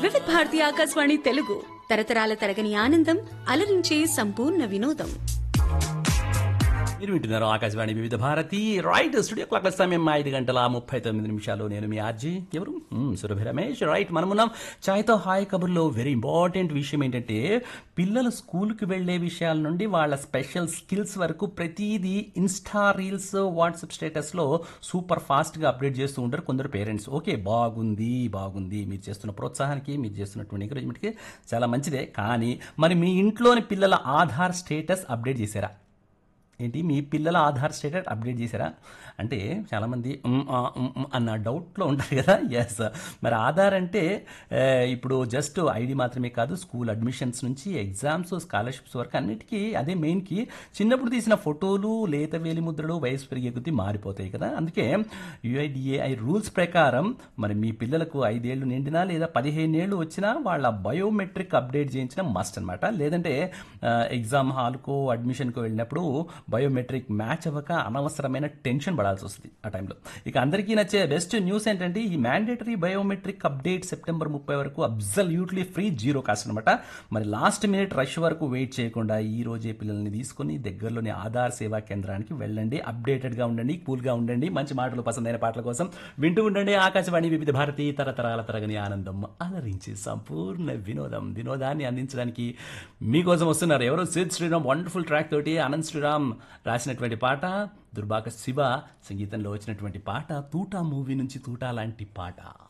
వివిధ భారతి ఆకాశవాణి తెలుగు తరతరాల తరగని ఆనందం అలరించే సంపూర్ణ వినోదం మీరు వింటున్నారు ఆకాశవాణి వివిధ భారతి రైట్ స్టూడియో క్లాక్ సమయం ఐదు గంటల ముప్పై తొమ్మిది నిమిషాలు నేను మీ ఆర్జీ ఎవరు మ్మ్, సురభి రమేష్ రైట్ మనమున్నాం చాయ్తో హాయ్ కబుర్లో వెరీ ఇంపార్టెంట్ విషయం ఏంటంటే పిల్లలు స్కూల్కి వెళ్ళే విషయాల నుండి వాళ్ళ స్పెషల్ స్కిల్స్ వరకు ప్రతిదీ ఇన్స్టా రీల్స్ వాట్సాప్ స్టేటస్లో సూపర్ ఫాస్ట్గా అప్డేట్ చేస్తూ ఉంటారు కొందరు పేరెంట్స్ ఓకే బాగుంది బాగుంది మీరు చేస్తున్న ప్రోత్సాహానికి మీరు చేస్తున్నటువంటి ఎంకరేజ్మెంట్కి చాలా మంచిదే కానీ మరి మీ ఇంట్లోని పిల్లల ఆధార్ స్టేటస్ అప్డేట్ చేశారా ఏంటి మీ పిల్లల ఆధార్ స్టేటస్ అప్డేట్ చేశారా అంటే చాలామంది ఉమ్, ఆ, ఉమ్, ఉమ్ అన్న డౌట్లో ఉంటారు కదా ఎస్ మరి ఆధార్ అంటే ఆ, ఇప్పుడు జస్ట్ ఐడి మాత్రమే కాదు స్కూల్ అడ్మిషన్స్ నుంచి ఎగ్జామ్స్ స్కాలర్షిప్స్ వరకు అన్నిటికీ అదే మెయిన్కి చిన్నప్పుడు తీసిన ఫోటోలు లేత వేలి ముద్రలు వయసు పెరిగే కొద్దీ మారిపోతాయి కదా అందుకే యుఐడిఏఐ రూల్స్ ప్రకారం మరి మీ పిల్లలకు ఐదేళ్లు నిండినా లేదా పదిహేను ఏళ్ళు వచ్చినా వాళ్ళ బయోమెట్రిక్ అప్డేట్ చేయించడం మస్ట్ అనమాట లేదంటే ఆ, ఎగ్జామ్ హాల్కో అడ్మిషన్కో వెళ్ళినప్పుడు బయోమెట్రిక్ మ్యాచ్ అవ్వక అనవసరమైన టెన్షన్ పడాల్సి వస్తుంది ఆ టైంలో ఇక అందరికీ నచ్చే బెస్ట్ న్యూస్ ఏంటంటే ఈ మ్యాండేటరీ బయోమెట్రిక్ అప్డేట్ సెప్టెంబర్ ముప్పై వరకు అబ్జల్యూట్లీ ఫ్రీ జీరో కాస్ట్ అనమాట మరి లాస్ట్ మినిట్ రష్ వరకు వెయిట్ చేయకుండా ఈ రోజే పిల్లల్ని తీసుకొని దగ్గరలోని ఆధార్ సేవా కేంద్రానికి వెళ్ళండి అప్డేటెడ్గా ఉండండి కూల్గా ఉండండి మంచి మాటలు పసందైన పాటల కోసం వింటూ ఉండండి ఆకాశవాణి వివిధ భారతి తరతరాల తరగని ఆనందం అలరించి సంపూర్ణ వినోదం వినోదాన్ని అందించడానికి మీకోసం వస్తున్నారు ఎవరో సిద్ శ్రీరామ్ వండర్ఫుల్ ట్రాక్ తోటి అనంత్ శ్రీరామ్ రాసినటువంటి పాట దుర్బాక శివ సంగీతంలో వచ్చినటువంటి పాట తూటా మూవీ నుంచి తూటా లాంటి పాట